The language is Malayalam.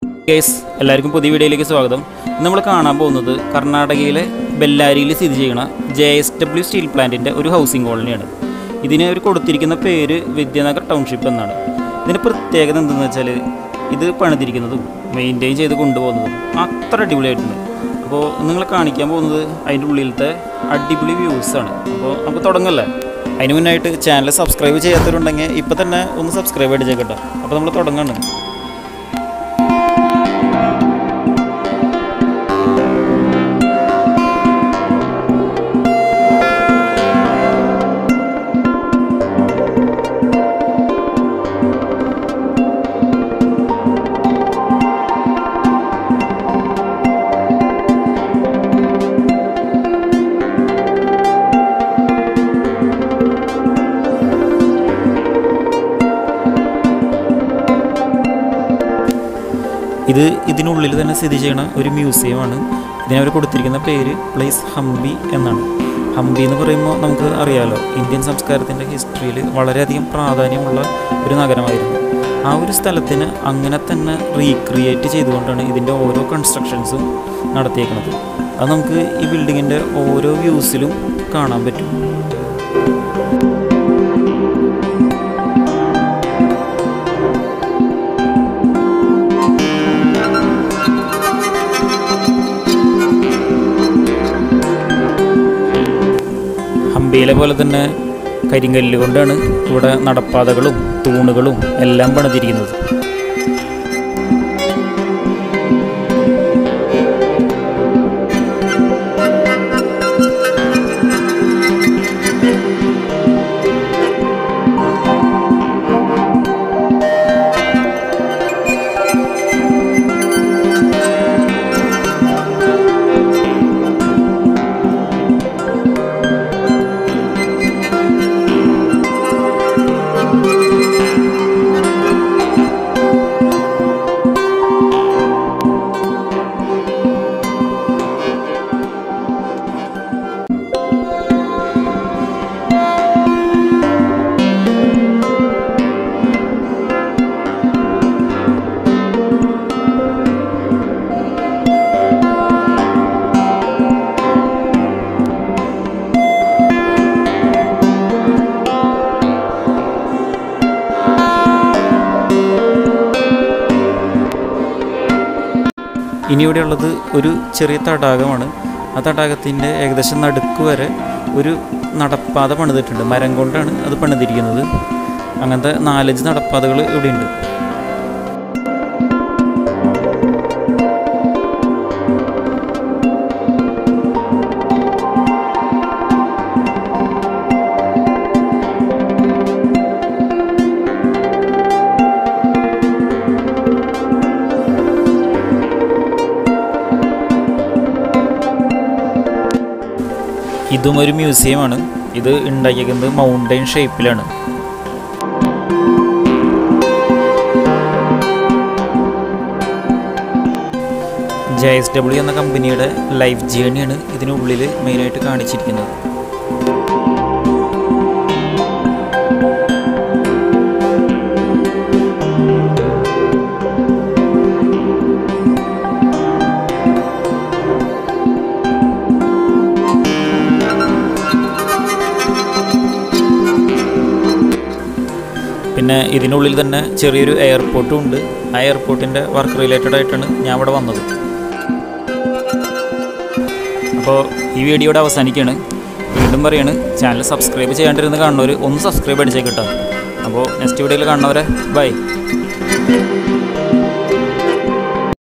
കേസ് എല്ലാവർക്കും പുതിയ വീഡിയോയിലേക്ക് സ്വാഗതം ഇന്ന് നമ്മൾ കാണാൻ പോകുന്നത് കർണാടകയിലെ ബെല്ലാരിയിൽ സ്ഥിതി ചെയ്യുന്ന ജെ എസ് ഡബ്ല്യു സ്റ്റീൽ പ്ലാന്റിൻ്റെ ഒരു ഹൗസിംഗ് കോളനിയാണ് ഇതിന് അവർ കൊടുത്തിരിക്കുന്ന പേര് വിദ്യാനഗർ ടൗൺഷിപ്പ് എന്നാണ് ഇതിൻ്റെ പ്രത്യേകത എന്തെന്ന് വെച്ചാൽ ഇത് പണിതിരിക്കുന്നതും മെയിൻറ്റെയിൻ ചെയ്ത് കൊണ്ടുപോകുന്നതും അത്ര അടിപൊളിയായിട്ടുണ്ട് അപ്പോൾ നിങ്ങളെ കാണിക്കാൻ പോകുന്നത് അതിൻ്റെ ഉള്ളിലത്തെ അടിപൊളി വ്യൂസാണ് അപ്പോൾ നമുക്ക് തുടങ്ങല്ലേ അതിന് മുന്നായിട്ട് ചാനൽ സബ്സ്ക്രൈബ് ചെയ്യാത്തവരുണ്ടെങ്കിൽ ഇപ്പോൾ തന്നെ ഒന്ന് സബ്സ്ക്രൈബ് അടിച്ചേക്കട്ടോ അപ്പോൾ നമ്മൾ തുടങ്ങാണ് ഇത് ഇതിനുള്ളിൽ തന്നെ സ്ഥിതി ചെയ്യുന്ന ഒരു മ്യൂസിയമാണ് ഇതിനവർ കൊടുത്തിരിക്കുന്ന പേര് പ്ലേസ് ഹംപി എന്നാണ് ഹംപി എന്ന് പറയുമ്പോൾ നമുക്ക് അറിയാലോ ഇന്ത്യൻ സംസ്കാരത്തിൻ്റെ ഹിസ്റ്ററിയിൽ വളരെയധികം പ്രാധാന്യമുള്ള ഒരു നഗരമായിരുന്നു ആ ഒരു സ്ഥലത്തിന് അങ്ങനെ തന്നെ റീക്രിയേറ്റ് ചെയ്തുകൊണ്ടാണ് ഇതിൻ്റെ ഓരോ കൺസ്ട്രക്ഷൻസും നടത്തിയേക്കുന്നത് അത് നമുക്ക് ഈ ബിൽഡിങ്ങിൻ്റെ ഓരോ വ്യൂസിലും കാണാൻ പറ്റും ഹംപിയിലെ പോലെ തന്നെ കരിങ്കല്ല് കൊണ്ടാണ് ഇവിടെ നടപ്പാതകളും തൂണുകളും എല്ലാം പണിതിരിക്കുന്നത് ഇനി ഇവിടെ ഉള്ളത് ഒരു ചെറിയ തടാകമാണ് ആ തടാകത്തിൻ്റെ ഏകദേശം നടുക്ക് വരെ ഒരു നടപ്പാത പണിതിട്ടുണ്ട് മരം കൊണ്ടാണ് അത് പണിതിരിക്കുന്നത് അങ്ങനത്തെ നാലഞ്ച് നടപ്പാതകൾ ഇവിടെയുണ്ട് ഇതും ഒരു മ്യൂസിയമാണ് ഇത് ഉണ്ടാക്കിയിരിക്കുന്നത് മൗണ്ടൈൻ ഷേപ്പിലാണ് ജെ എസ് ഡബ്ല്യു എന്ന കമ്പനിയുടെ ലൈഫ് ജേണിയാണ് ഇതിനുള്ളിൽ മെയിനായിട്ട് കാണിച്ചിരിക്കുന്നത് പിന്നെ ഇതിനുള്ളിൽ തന്നെ ചെറിയൊരു എയർപോർട്ടും ഉണ്ട് ആ എയർപോർട്ടിൻ്റെ വർക്ക് റിലേറ്റഡ് ആയിട്ടാണ് ഞാൻ ഇവിടെ വന്നത് അപ്പോൾ ഈ വീഡിയോയുടെ അവസാനിക്കുകയാണ് വീണ്ടും പറയാണ് ചാനൽ സബ്സ്ക്രൈബ് ചെയ്യാണ്ടിരുന്ന് കാണുന്നവർ ഒന്ന് സബ്സ്ക്രൈബ് അടിച്ചേക്കിട്ടോ അപ്പോൾ നെക്സ്റ്റ് വീഡിയോയിൽ കാണുന്നവരെ ബൈ